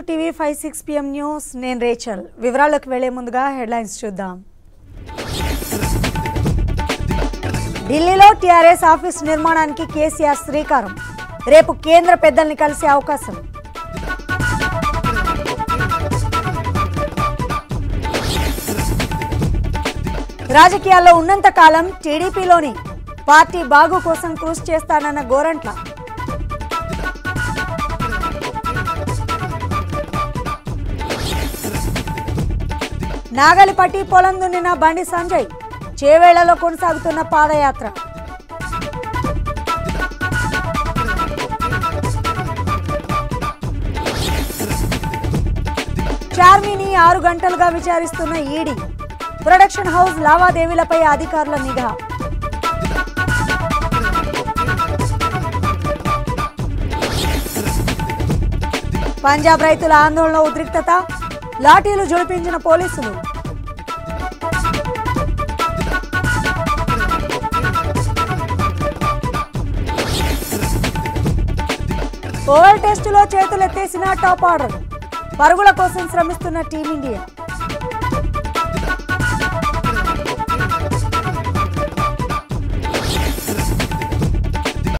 TV five six PM news నేను Rachel వివరాల్లోకి వెళ్లే ముందుగా హెడ్లైన్స్ చూద్దాం ఢిల్లీలో టీఆర్ఎస్ ఆఫీస్ నిర్మాణానికి కేసీఆర్ శ్రీకారం రేపు కేంద్ర పెద్దల్ని కలిసే అవకాశం రాజకీయాల్లో ఉన్నంత కాలం టీడీపీలోని పార్టీ బాగు కోసం కృషి చేస్తానన్న గోరంట్ల నాగలిపట్టి పొలం దున్నిన బండి సంజయ్ చేవేళ్లలో కొనసాగుతున్న పాదయాత్ర చార్మిని ఆరు గంటలుగా విచారిస్తున్న ఈడీ ప్రొడక్షన్ హౌస్ లావాదేవీలపై అధికారుల నిఘా పంజాబ్ రైతుల ఆందోళన ఉద్రిక్తత లాఠీలు జుడిపించిన పోలీసులు ఓవర్ టెస్టులో చేతులెత్తేసిన టాప్ ఆర్డర్ పరుగుల కోసం శ్రమిస్తున్న టీమిండియా